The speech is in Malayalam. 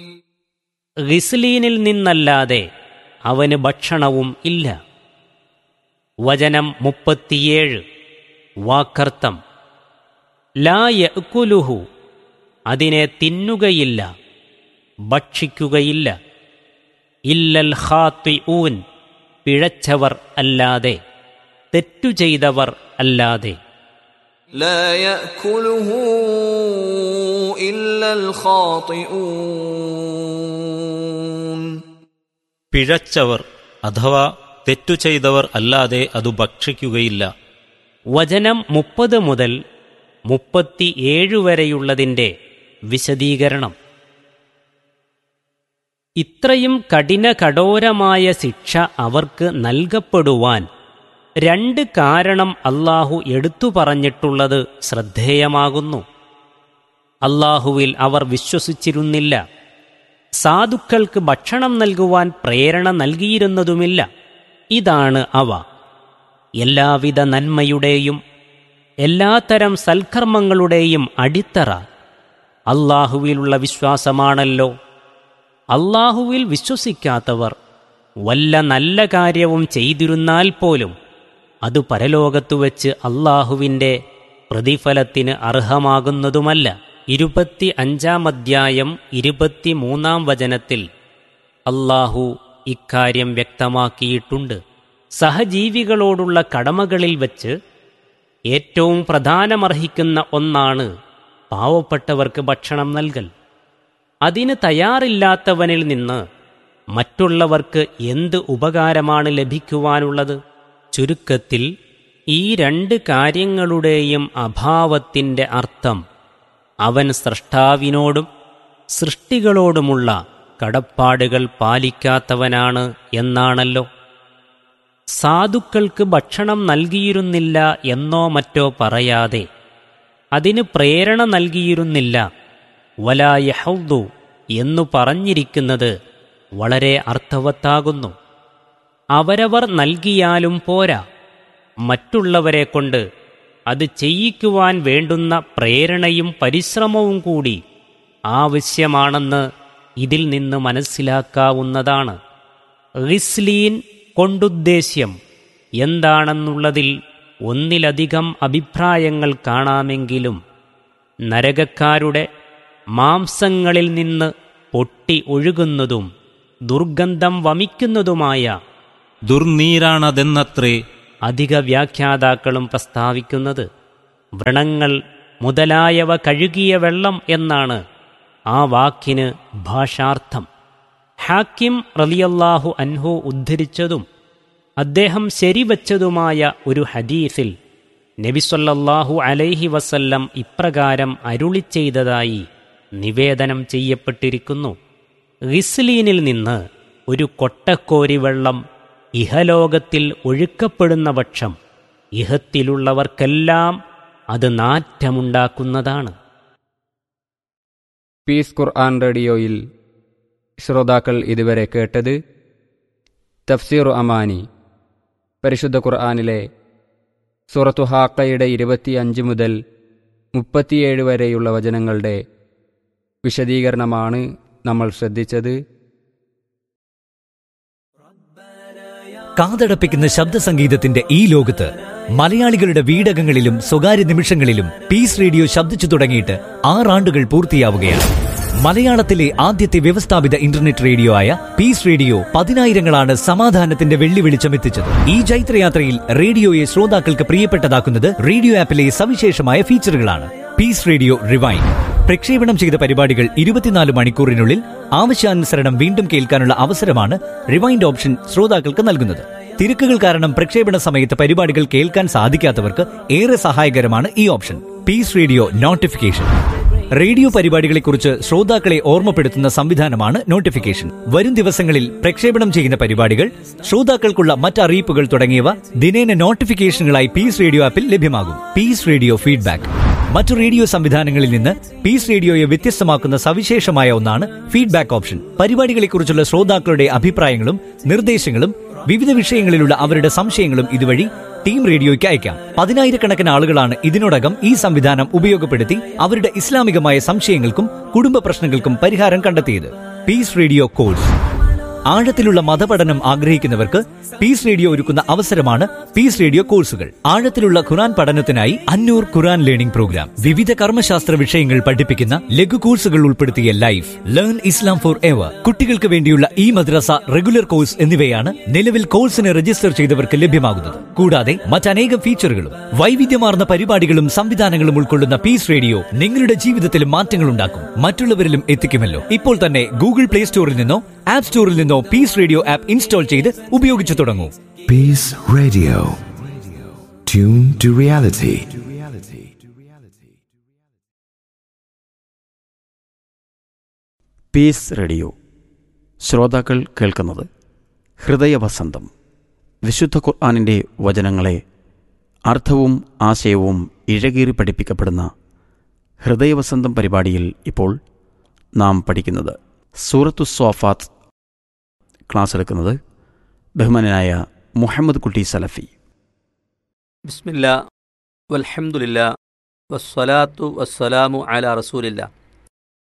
ഗിസ്ലീനിൽ നിന്നല്ലാതെ അവന് ഭക്ഷണവും ഇല്ല വചനം മുപ്പത്തിയേഴ് വാക്കർത്ഥം ലാ യഅ്കുലുഹു അതിനെ തിന്നുകയില്ല ഭക്ഷിക്കുകയില്ല ഇല്ലൽ ഖാത്തിഊൻ പിഴച്ചവർ അല്ലാതെ തെറ്റു ചെയ്തവർ അല്ലാതെ لا ياكله الا الخاطئون പിഴച്ചവർ അഥവാ തെറ്റു ചെയ്തവർ അല്ലാതെ അത് ഭക്ഷിക്കുകയില്ല വചനം മുപ്പത് മുതൽ മുപ്പത്തിയേഴ് വരെയുള്ളതിൻ്റെ വിശദീകരണം ഇത്രയും കഠിന കഠോരമായ ശിക്ഷ അവർക്ക് നൽകപ്പെടുവാൻ രണ്ട് കാരണം അല്ലാഹു എടുത്തു പറഞ്ഞിട്ടുള്ളത് ശ്രദ്ധേയമാകുന്നു അല്ലാഹുവിൽ അവർ വിശ്വസിച്ചിരുന്നില്ല സാധുക്കൾക്ക് ഭക്ഷണം നൽകുവാൻ പ്രേരണ നൽകിയിരുന്നതുമില്ല ഇതാണ് അവ എല്ലാവിധ നന്മയുടെയും എല്ലാത്തരം സൽക്കർമ്മങ്ങളുടെയും അടിത്തറ അല്ലാഹുവിലുള്ള വിശ്വാസമാണല്ലോ അല്ലാഹുവിൽ വിശ്വസിക്കാത്തവർ വല്ല നല്ല കാര്യവും ചെയ്തിരുന്നാൽ പോലും അത് പരലോകത്തു വച്ച് അള്ളാഹുവിൻ്റെ പ്രതിഫലത്തിന് അർഹമാകുന്നതുമല്ല ഇരുപത്തി അഞ്ചാം അധ്യായം ഇരുപത്തിമൂന്നാം വചനത്തിൽ അല്ലാഹു ഇക്കാര്യം വ്യക്തമാക്കിയിട്ടുണ്ട് സഹജീവികളോടുള്ള കടമകളിൽ വച്ച് ഏറ്റവും പ്രധാനമർഹിക്കുന്ന ഒന്നാണ് പാവപ്പെട്ടവർക്ക് ഭക്ഷണം നൽകൽ അതിന് തയ്യാറില്ലാത്തവനിൽ നിന്ന് മറ്റുള്ളവർക്ക് എന്ത് ഉപകാരമാണ് ലഭിക്കുവാനുള്ളത് ചുരുക്കത്തിൽ ഈ രണ്ട് കാര്യങ്ങളുടെയും അഭാവത്തിൻ്റെ അർത്ഥം അവൻ സ്രഷ്ടാവിനോടും സൃഷ്ടികളോടുമുള്ള കടപ്പാടുകൾ പാലിക്കാത്തവനാണ് എന്നാണല്ലോ സാധുക്കൾക്ക് ഭക്ഷണം നൽകിയിരുന്നില്ല എന്നോ മറ്റോ പറയാതെ അതിന് പ്രേരണ നൽകിയിരുന്നില്ല വലായഹൗദു എന്നു പറഞ്ഞിരിക്കുന്നത് വളരെ അർത്ഥവത്താകുന്നു അവരവർ നൽകിയാലും പോരാ മറ്റുള്ളവരെ കൊണ്ട് അത് ചെയ്യിക്കുവാൻ വേണ്ടുന്ന പ്രേരണയും പരിശ്രമവും കൂടി ആവശ്യമാണെന്ന് ഇതിൽ നിന്ന് മനസ്സിലാക്കാവുന്നതാണ് റിസ്ലീൻ കൊണ്ടുദ്ദേശ്യം എന്താണെന്നുള്ളതിൽ ഒന്നിലധികം അഭിപ്രായങ്ങൾ കാണാമെങ്കിലും നരകക്കാരുടെ മാംസങ്ങളിൽ നിന്ന് പൊട്ടി ഒഴുകുന്നതും ദുർഗന്ധം വമിക്കുന്നതുമായ ദുർനീരാണതെന്നത്രേ അധിക വ്യാഖ്യാതാക്കളും പ്രസ്താവിക്കുന്നത് വ്രണങ്ങൾ മുതലായവ കഴുകിയ വെള്ളം എന്നാണ് ആ വാക്കിന് ഭാഷാർത്ഥം ഹാക്കിം റലിയല്ലാഹു അൻഹു ഉദ്ധരിച്ചതും അദ്ദേഹം ശരിവച്ചതുമായ ഒരു ഹദീസിൽ നബിസൊല്ലാഹു അലൈഹി വസല്ലം ഇപ്രകാരം അരുളി ചെയ്തതായി നിവേദനം ചെയ്യപ്പെട്ടിരിക്കുന്നു റിസ്ലീനിൽ നിന്ന് ഒരു കൊട്ടക്കോരി വെള്ളം ഇഹലോകത്തിൽ ഒഴുക്കപ്പെടുന്ന പക്ഷം ഇഹത്തിലുള്ളവർക്കെല്ലാം അത് നാറ്റമുണ്ടാക്കുന്നതാണ് പീസ് ഖുർആൻ റേഡിയോയിൽ ശ്രോതാക്കൾ ഇതുവരെ കേട്ടത് തഫ്സീർ അമാനി പരിശുദ്ധ ഖുർആനിലെ സൂറത്തു ഹാക്കയുടെ ഇരുപത്തിയഞ്ച് മുതൽ മുപ്പത്തിയേഴ് വരെയുള്ള വചനങ്ങളുടെ വിശദീകരണമാണ് നമ്മൾ ശ്രദ്ധിച്ചത് കാതടപ്പിക്കുന്ന ശബ്ദ സംഗീതത്തിന്റെ ഈ ലോകത്ത് മലയാളികളുടെ വീടകങ്ങളിലും സ്വകാര്യ നിമിഷങ്ങളിലും പീസ് റേഡിയോ ശബ്ദിച്ചു തുടങ്ങിയിട്ട് ആറാണ്ടുകൾ പൂർത്തിയാവുകയാണ് മലയാളത്തിലെ ആദ്യത്തെ വ്യവസ്ഥാപിത ഇന്റർനെറ്റ് റേഡിയോ ആയ പീസ് റേഡിയോ പതിനായിരങ്ങളാണ് സമാധാനത്തിന്റെ വെള്ളി വെളിച്ചമെത്തിച്ചത് ഈ ജൈത്രയാത്രയിൽ റേഡിയോയെ ശ്രോതാക്കൾക്ക് പ്രിയപ്പെട്ടതാക്കുന്നത് റേഡിയോ ആപ്പിലെ സവിശേഷമായ ഫീച്ചറുകളാണ് പീസ് റേഡിയോ റിവൈൻ പ്രക്ഷേപണം ചെയ്ത പരിപാടികൾ ഇരുപത്തിനാല് മണിക്കൂറിനുള്ളിൽ ആവശ്യാനുസരണം വീണ്ടും കേൾക്കാനുള്ള അവസരമാണ് റിവൈൻഡ് ഓപ്ഷൻ ശ്രോതാക്കൾക്ക് നൽകുന്നത് തിരക്കുകൾ കാരണം പ്രക്ഷേപണ സമയത്ത് പരിപാടികൾ കേൾക്കാൻ സാധിക്കാത്തവർക്ക് ഏറെ സഹായകരമാണ് ഈ option peace radio notification radio പരിപാടികളെക്കുറിച്ച് ശ്രോതാക്കളെ ഓർമ്മപ്പെടുത്തുന്ന സംവിധാനമാണ് നോട്ടിഫിക്കേഷൻ വരും ദിവസങ്ങളിൽ പ്രക്ഷേപണം ചെയ്യുന്ന പരിപാടികൾ ശ്രോതാക്കൾക്കുള്ള മറ്ററിയിപ്പുകൾ തുടങ്ങിയവ ദിനേന നോട്ടിഫിക്കേഷനുകളായി പീസ് റേഡിയോ ആപ്പിൽ ലഭ്യമാകും പീസ് റേഡിയോ ഫീഡ്ബാക്ക് മറ്റു റേഡിയോ സംവിധാനങ്ങളിൽ നിന്ന് പീസ് റേഡിയോയെ വ്യത്യസ്തമാക്കുന്ന സവിശേഷമായ ഒന്നാണ് ഫീഡ്ബാക്ക് ഓപ്ഷൻ പരിപാടികളെക്കുറിച്ചുള്ള ശ്രോതാക്കളുടെ അഭിപ്രായങ്ങളും നിർദ്ദേശങ്ങളും വിവിധ വിഷയങ്ങളിലുള്ള അവരുടെ സംശയങ്ങളും ഇതുവഴി ടീം റേഡിയോയ്ക്ക് അയക്കാം പതിനായിരക്കണക്കിന് ആളുകളാണ് ഇതിനോടകം ഈ സംവിധാനം ഉപയോഗപ്പെടുത്തി അവരുടെ ഇസ്ലാമികമായ സംശയങ്ങൾക്കും കുടുംബ പ്രശ്നങ്ങൾക്കും പരിഹാരം കണ്ടെത്തിയത് പീസ് റേഡിയോ കോഴ്സ് ആഴത്തിലുള്ള മതപഠനം ആഗ്രഹിക്കുന്നവർക്ക് പീസ് റേഡിയോ ഒരുക്കുന്ന അവസരമാണ് പീസ് റേഡിയോ കോഴ്സുകൾ ആഴത്തിലുള്ള ഖുറാൻ പഠനത്തിനായി അന്നൂർ ഖുറാൻ ലേണിംഗ് പ്രോഗ്രാം വിവിധ കർമ്മശാസ്ത്ര വിഷയങ്ങൾ പഠിപ്പിക്കുന്ന ലഘു കോഴ്സുകൾ ഉൾപ്പെടുത്തിയ life learn Islam for ever കുട്ടികൾക്ക് വേണ്ടിയുള്ള ഈ മദ്രസ റെഗുലർ കോഴ്സ് എന്നിവയാണ് നിലവിൽ കോഴ്സിന് രജിസ്റ്റർ ചെയ്തവർക്ക് ലഭ്യമാകുന്നത് കൂടാതെ മറ്റനേകം ഫീച്ചറുകളും വൈവിധ്യമാർന്ന പരിപാടികളും സംവിധാനങ്ങളും ഉൾക്കൊള്ളുന്ന പീസ് റേഡിയോ നിങ്ങളുടെ ജീവിതത്തിൽ മാറ്റങ്ങൾ ഉണ്ടാക്കും മറ്റുള്ളവരിലും എത്തിക്കുമല്ലോ ഇപ്പോൾ തന്നെ ഗൂഗിൾ പ്ലേ സ്റ്റോറിൽ നിന്നോ ആപ്പ് സ്റ്റോറിൽ നിന്നോ പീസ് റേഡിയോ ആപ്പ് ഇൻസ്റ്റാൾ ചെയ്ത് ഉപയോഗിച്ചു തുടങ്ങൂ Peace Radio. Tune to reality. Peace radio ശ്രോതാക്കൾ കേൾക്കുന്നത് ഹൃദയവസന്തം വിശുദ്ധ ഖുർആാനിൻ്റെ വചനങ്ങളെ അർത്ഥവും ആശയവും ഇഴകീറി പഠിപ്പിക്കപ്പെടുന്ന ഹൃദയവസന്തം പരിപാടിയിൽ ഇപ്പോൾ നാം പഠിക്കുന്നത് സൂറത്തു സ്വാഫാത്ത് ക്ലാസ് എടുക്കുന്നത് ബഹുമാനായ മുഹമ്മദ് കുട്ടി സലഫി ബിസ്മില്ല വൽഹംദുലില്ല വസ്സലാത്തു വസ്സലാമു അല റസൂലില്ല